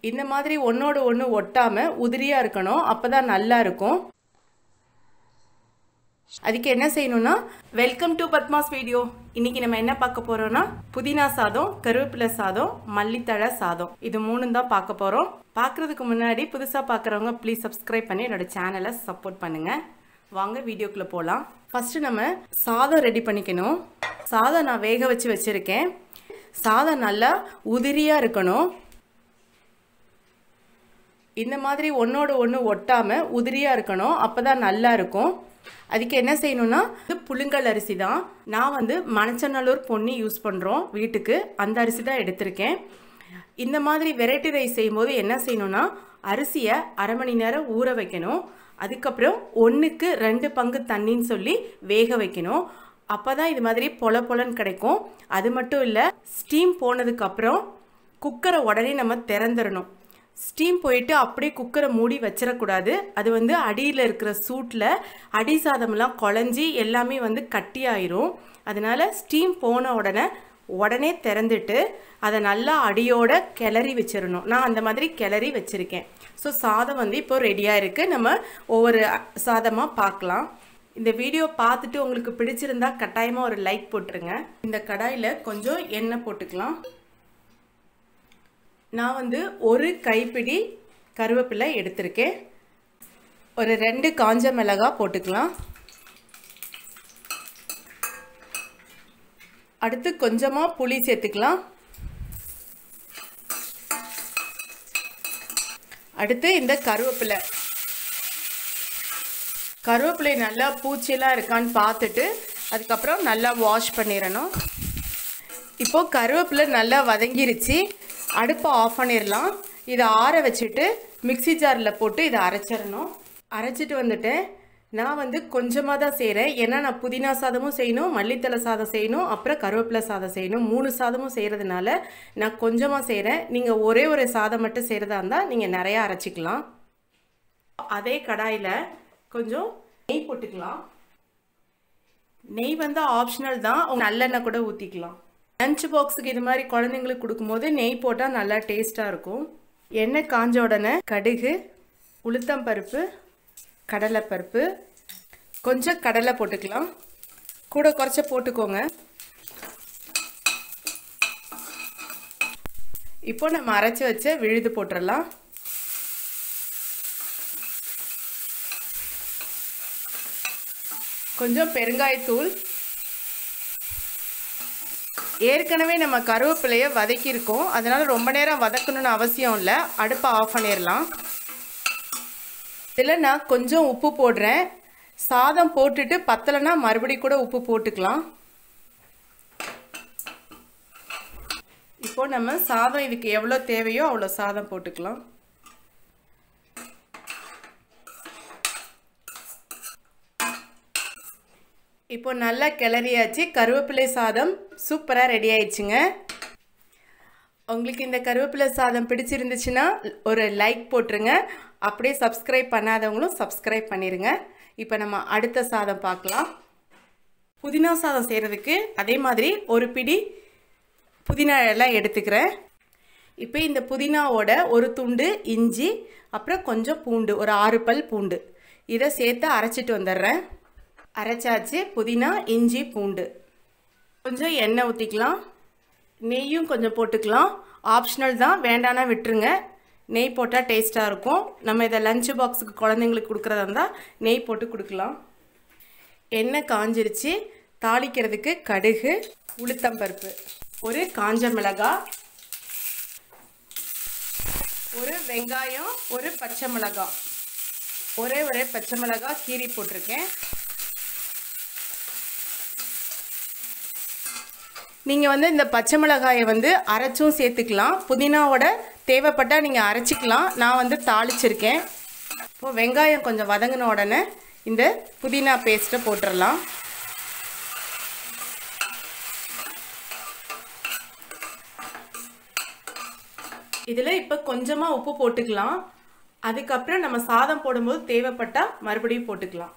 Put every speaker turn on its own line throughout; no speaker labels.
இந்த மாதிரி ஒன்றோடு ஒன்று ஒட்டாமல் உதிரியாக இருக்கணும் அப்போ தான் நல்லா இருக்கும் அதுக்கு என்ன செய்யணும்னா வெல்கம் டு பத்மாஸ் வீடியோ இன்னைக்கு நம்ம என்ன பார்க்க போறோம்னா புதினா சாதம் கருவேப்பிலை சாதம் மல்லித்தழை சாதம் இது மூணும் தான் பார்க்க போறோம் பார்க்கறதுக்கு முன்னாடி புதுசாக பார்க்குறவங்க ப்ளீஸ் சப்ஸ்கிரைப் பண்ணி என்னோட சேனலை சப்போர்ட் பண்ணுங்க வாங்க வீடியோக்குள்ளே போகலாம் ஃபஸ்ட்டு நம்ம சாதம் ரெடி பண்ணிக்கணும் சாதம் நான் வேக வச்சு வச்சுருக்கேன் சாதம் நல்லா உதிரியாக இருக்கணும் இந்த மாதிரி ஒன்றோட ஒன்று ஒட்டாமல் உதிரியாக இருக்கணும் அப்போ தான் நல்லா இருக்கும் அதுக்கு என்ன செய்யணும்னா இது புழுங்கல் அரிசி தான் நான் வந்து மணச்சநல்லூர் பொன்னி யூஸ் பண்ணுறோம் வீட்டுக்கு அந்த அரிசி தான் எடுத்திருக்கேன் இந்த மாதிரி வெரைட்டி ரைஸ் செய்யும்போது என்ன செய்யணும்னா அரிசியை அரை மணி நேரம் ஊற வைக்கணும் அதுக்கப்புறம் ஒன்றுக்கு ரெண்டு பங்கு தண்ணின்னு சொல்லி வேக வைக்கணும் அப்போ தான் இது மாதிரி பொல பொலன்னு கிடைக்கும் அது மட்டும் இல்லை ஸ்டீம் போனதுக்கப்புறம் குக்கரை உடனே நம்ம திறந்துடணும் ஸ்டீம் போயிட்டு அப்படியே குக்கரை மூடி வச்சிடக்கூடாது அது வந்து அடியில் இருக்கிற சூட்டில் அடி சாதம்லாம் குழஞ்சி எல்லாமே வந்து கட்டியாயிரும் அதனால ஸ்டீம் போன உடனே உடனே திறந்துட்டு அதை நல்லா அடியோட கிளறி வச்சிடணும் நான் அந்த மாதிரி கிளறி வச்சுருக்கேன் ஸோ சாதம் வந்து இப்போ ரெடியாக இருக்குது நம்ம ஒவ்வொரு சாதமாக பார்க்கலாம் இந்த வீடியோ பார்த்துட்டு உங்களுக்கு பிடிச்சிருந்தா கட்டாயமாக ஒரு லைக் போட்டுருங்க இந்த கடாயில் கொஞ்சம் எண்ணெய் போட்டுக்கலாம் நான் வந்து ஒரு கைப்பிடி கருவேப்பிலை எடுத்திருக்கேன் ஒரு ரெண்டு காஞ்ச மிளகா போட்டுக்கலாம் அடுத்து கொஞ்சமாக புளி சேர்த்துக்கலாம் அடுத்து இந்த கருவேப்பிலை கருவேப்பிலை நல்லா பூச்சியெல்லாம் இருக்கான்னு பார்த்துட்டு அதுக்கப்புறம் நல்லா வாஷ் பண்ணிடணும் இப்போது கருவேப்பிலை நல்லா வதங்கிருச்சு அடுப்பை ஆஃப் பண்ணிடலாம் இதை ஆற வச்சுட்டு மிக்சி ஜாரில் போட்டு இதை அரைச்சிடணும் அரைச்சிட்டு வந்துட்டேன் நான் வந்து கொஞ்சமாக தான் செய்கிறேன் ஏன்னா நான் புதினா சாதமும் செய்யணும் மல்லித்தலை சாதம் செய்யணும் அப்புறம் கருவேப்பிலை சாதம் செய்யணும் மூணு சாதமும் செய்கிறதுனால நான் கொஞ்சமாக செய்கிறேன் நீங்கள் ஒரே ஒரு சாதம் மட்டும் செய்கிறதா இருந்தால் நீங்கள் நிறையா அரைச்சிக்கலாம் அதே கடாயில் கொஞ்சம் நெய் போட்டுக்கலாம் நெய் வந்து ஆப்ஷனல் தான் நல்லெண்ணெய் கூட ஊற்றிக்கலாம் லஞ்ச் பாக்ஸுக்கு இது மாதிரி குழந்தைங்களுக்கு கொடுக்கும்போது நெய் போட்டால் நல்லா டேஸ்ட்டாக இருக்கும் எண்ணெய் காஞ்ச உடனே கடுகு உளுத்தம்பருப்பு கடலைப்பருப்பு கொஞ்சம் கடலை போட்டுக்கலாம் கூட குறைச்ச போட்டுக்கோங்க இப்போ நம்ம அரைச்சி வச்ச விழுது போட்டுடலாம் கொஞ்சம் பெருங்காயத்தூள் ஏற்கனவே நம்ம கருவேப்பிலையை வதக்கியிருக்கோம் அதனால் ரொம்ப நேரம் வதக்கணும்னு அவசியம் இல்லை அடுப்பை ஆஃப் பண்ணிடலாம் இதில் நான் கொஞ்சம் உப்பு போடுறேன் சாதம் போட்டுட்டு பத்தலைன்னா மறுபடி கூட உப்பு போட்டுக்கலாம் இப்போ நம்ம சாதம் இதுக்கு எவ்வளோ தேவையோ அவ்வளோ சாதம் போட்டுக்கலாம் இப்போ நல்லா கிளறியாச்சு கருவேப்பிலை சாதம் சூப்பராக ரெடி ஆயிடுச்சுங்க உங்களுக்கு இந்த கருவேப்பிலை சாதம் பிடிச்சிருந்துச்சுன்னா ஒரு லைக் போட்டுருங்க அப்படியே சப்ஸ்கிரைப் பண்ணாதவங்களும் சப்ஸ்கிரைப் பண்ணிடுங்க இப்போ நம்ம அடுத்த சாதம் பார்க்கலாம் புதினா சாதம் செய்கிறதுக்கு அதே மாதிரி ஒரு பிடி புதினா எல்லாம் எடுத்துக்கிறேன் இப்போ இந்த புதினாவோட ஒரு துண்டு இஞ்சி அப்புறம் கொஞ்சம் பூண்டு ஒரு ஆறு பல் பூண்டு இதை சேர்த்து அரைச்சிட்டு வந்துடுறேன் அரைச்சாச்சு புதினா இஞ்சி பூண்டு கொஞ்சம் எண்ணெய் ஊற்றிக்கலாம் நெய்யும் கொஞ்சம் போட்டுக்கலாம் ஆப்ஷனல் தான் வேண்டானா விட்டுருங்க நெய் போட்டால் டேஸ்ட்டாக இருக்கும் நம்ம இதை லஞ்ச் பாக்ஸுக்கு குழந்தைங்களுக்கு கொடுக்குறதா இருந்தால் நெய் போட்டு கொடுக்கலாம் எண்ணெய் காஞ்சிருச்சு தாளிக்கிறதுக்கு கடுகு உளுத்தம்பருப்பு ஒரு காஞ்ச மிளகாய் ஒரு வெங்காயம் ஒரு பச்சை மிளகாய் ஒரே ஒரே பச்சை மிளகாய் கீரி போட்டிருக்கேன் நீங்கள் வந்து இந்த பச்சை மிளகாயை வந்து அரைச்சும் சேர்த்துக்கலாம் புதினாவோட தேவைப்பட்டால் நீங்கள் அரைச்சிக்கலாம் நான் வந்து தாளிச்சிருக்கேன் இப்போது வெங்காயம் கொஞ்சம் வதங்கின உடனே இந்த புதினா பேஸ்ட்டை போட்டுடலாம் இதில் இப்போ கொஞ்சமாக உப்பு போட்டுக்கலாம் அதுக்கப்புறம் நம்ம சாதம் போடும்போது தேவைப்பட்டால் மறுபடியும் போட்டுக்கலாம்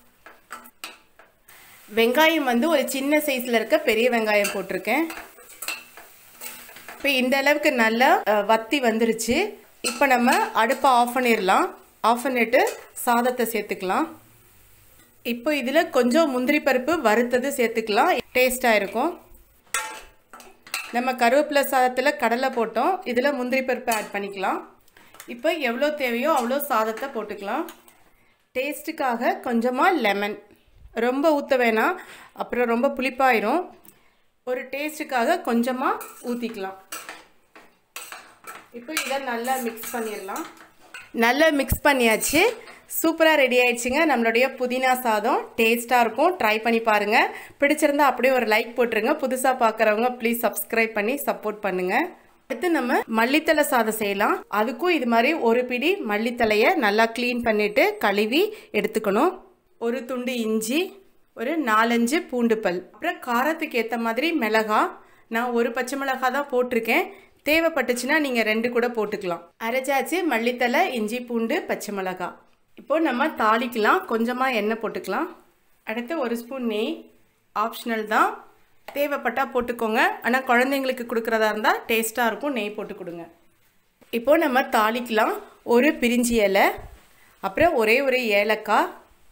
வெங்காயம் வந்து ஒரு சின்ன சைஸில் இருக்க பெரிய வெங்காயம் போட்டிருக்கேன் இப்போ இந்த அளவுக்கு நல்லா அஹ், வத்தி வந்துருச்சு இப்போ நம்ம அடுப்பை ஆஃப் பண்ணிடலாம் ஆஃப் பண்ணிட்டு சாதத்தை சேர்த்துக்கலாம் இப்போ இதில் கொஞ்சம் முந்திரி பருப்பு வறுத்தது சேர்த்துக்கலாம் டேஸ்ட்டாக இருக்கும் நம்ம கருவேப்பிலை சாதத்தில் கடலை போட்டோம் இதில் முந்திரி பருப்பு ஆட் பண்ணிக்கலாம் இப்போ எவ்வளோ தேவையோ அவ்வளோ சாதத்தை போட்டுக்கலாம் டேஸ்ட்டுக்காக கொஞ்சமாக லெமன் ரொம்ப ஊற்ற வேணாம் அப்புறம் ரொம்ப புளிப்பாயிரும் ஒரு டேஸ்ட்டுக்காக கொஞ்சமாக ஊற்றிக்கலாம் இப்போ இதை நல்லா மிக்ஸ் பண்ணிடலாம் நல்லா மிக்ஸ் பண்ணியாச்சு சூப்பராக ரெடி ஆயிடுச்சுங்க நம்மளுடைய புதினா சாதம் டேஸ்ட்டாக இருக்கும் ட்ரை பண்ணி பாருங்கள் பிடிச்சிருந்தா அப்படியே ஒரு லைக் போட்டுருங்க புதுசாக பார்க்குறவங்க ப்ளீஸ் சப்ஸ்கிரைப் பண்ணி சப்போர்ட் பண்ணுங்கள் அடுத்து நம்ம மல்லித்தலை சாதம் செய்யலாம் அதுக்கும் இது மாதிரி ஒரு பிடி மல்லித்தலையை நல்லா க்ளீன் பண்ணிவிட்டு கழுவி எடுத்துக்கணும் ஒரு துண்டு இஞ்சி ஒரு நாலஞ்சு பூண்டு பல் அப்புறம் காரத்துக்கு ஏற்ற மாதிரி மிளகா நான் ஒரு பச்சை மிளகா தான் போட்டிருக்கேன் தேவைப்பட்டுச்சுன்னா நீங்கள் ரெண்டு கூட போட்டுக்கலாம் அரைச்சாச்சு மல்லித்தலை இஞ்சி பூண்டு பச்சை மிளகா இப்போ நம்ம தாளிக்கலாம் கொஞ்சமாக எண்ணெய் போட்டுக்கலாம் அடுத்து ஒரு ஸ்பூன் நெய் ஆப்ஷனல் தான் தேவைப்பட்டால் போட்டுக்கோங்க ஆனால் குழந்தைங்களுக்கு கொடுக்குறதா இருந்தால் டேஸ்ட்டாக இருக்கும் நெய் போட்டு கொடுங்க இப்போது நம்ம தாளிக்கலாம் ஒரு பிரிஞ்சி இலை அப்புறம் ஒரே ஒரு ஏலக்காய்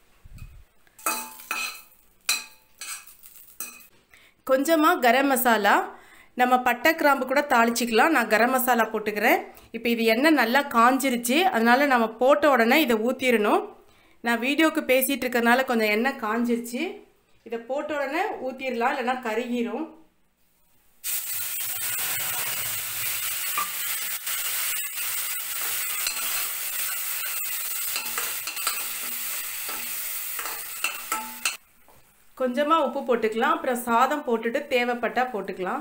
கொஞ்சமாக கரம் மசாலா நம்ம பட்டை கிராம்பு கூட தாளிச்சிக்கலாம் நான் கரம் மசாலா போட்டுக்கிறேன் இப்போ இது எண்ணெய் நல்லா காஞ்சிருச்சு அதனால் நம்ம போட்ட உடனே இதை ஊற்றிடணும் நான் வீடியோவுக்கு பேசிகிட்டு இருக்கிறதுனால கொஞ்சம் எண்ணெய் காஞ்சிருச்சு இதை போட்ட உடனே ஊற்றிடலாம் இல்லைன்னா கருகிரும் கொஞ்சமாக உப்பு போட்டுக்கலாம் அப்புறம் சாதம் போட்டுட்டு தேவைப்பட்டால் போட்டுக்கலாம்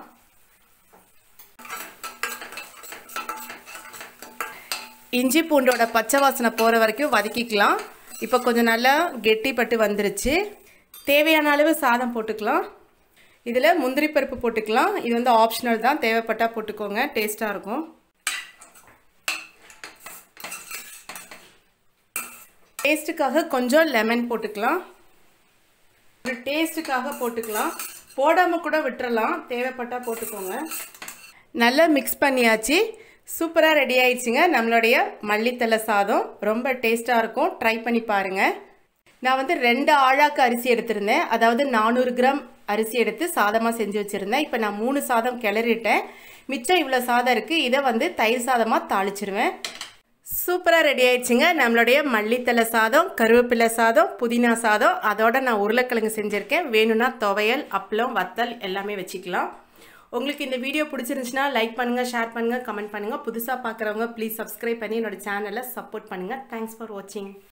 இஞ்சி பூண்டோட பச்சை வாசனை போகிற வரைக்கும் வதக்கிக்கலாம் இப்போ கொஞ்சம் நல்லா கெட்டிப்பட்டு வந்துருச்சு தேவையான அளவு சாதம் போட்டுக்கலாம் இதில் முந்திரி பருப்பு போட்டுக்கலாம் இது வந்து ஆப்ஷனல் தான் தேவைப்பட்டால் போட்டுக்கோங்க டேஸ்ட்டாக இருக்கும் டேஸ்ட்டுக்காக கொஞ்சம் லெமன் போட்டுக்கலாம் ஒரு டேஸ்ட்டுக்காக போட்டுக்கலாம் போடாமல் கூட விட்டுறலாம் தேவைப்பட்டால் போட்டுக்கோங்க நல்லா மிக்ஸ் பண்ணியாச்சு சூப்பராக ரெடி ஆயிடுச்சுங்க நம்மளுடைய மல்லித்தலை சாதம் ரொம்ப டேஸ்ட்டாக இருக்கும் ட்ரை பண்ணி பாருங்கள் நான் வந்து ரெண்டு ஆழாக்கு அரிசி எடுத்திருந்தேன் அதாவது நானூறு கிராம் அரிசி எடுத்து சாதமாக செஞ்சு வச்சுருந்தேன் இப்போ நான் மூணு சாதம் கிளறிட்டேன் மிச்சம் இவ்வளோ சாதம் இருக்குது இதை வந்து தயிர் சாதமாக தாளிச்சிருவேன் சூப்பராக ரெடி ஆயிடுச்சுங்க நம்மளுடைய மல்லித்தலை சாதம் கருவேப்பிலை சாதம் புதினா சாதம் அதோட நான் உருளைக்கிழங்கு செஞ்சுருக்கேன் வேணும்னா துவையல் அப்பளம் வத்தல் எல்லாமே வச்சுக்கலாம் உங்களுக்கு இந்த வீடியோ பிடிச்சிருந்துச்சுன்னா லைக் பண்ணுங்கள் ஷேர் பண்ணுங்கள் கமெண்ட் பண்ணுங்கள் புதுசாக பார்க்குறவங்க ப்ளீஸ் சப்ஸ்கிரைப் பண்ணி என்னோட சேனலை சப்போர்ட் பண்ணுங்கள் தேங்க்ஸ் ஃபார் வாட்சிங்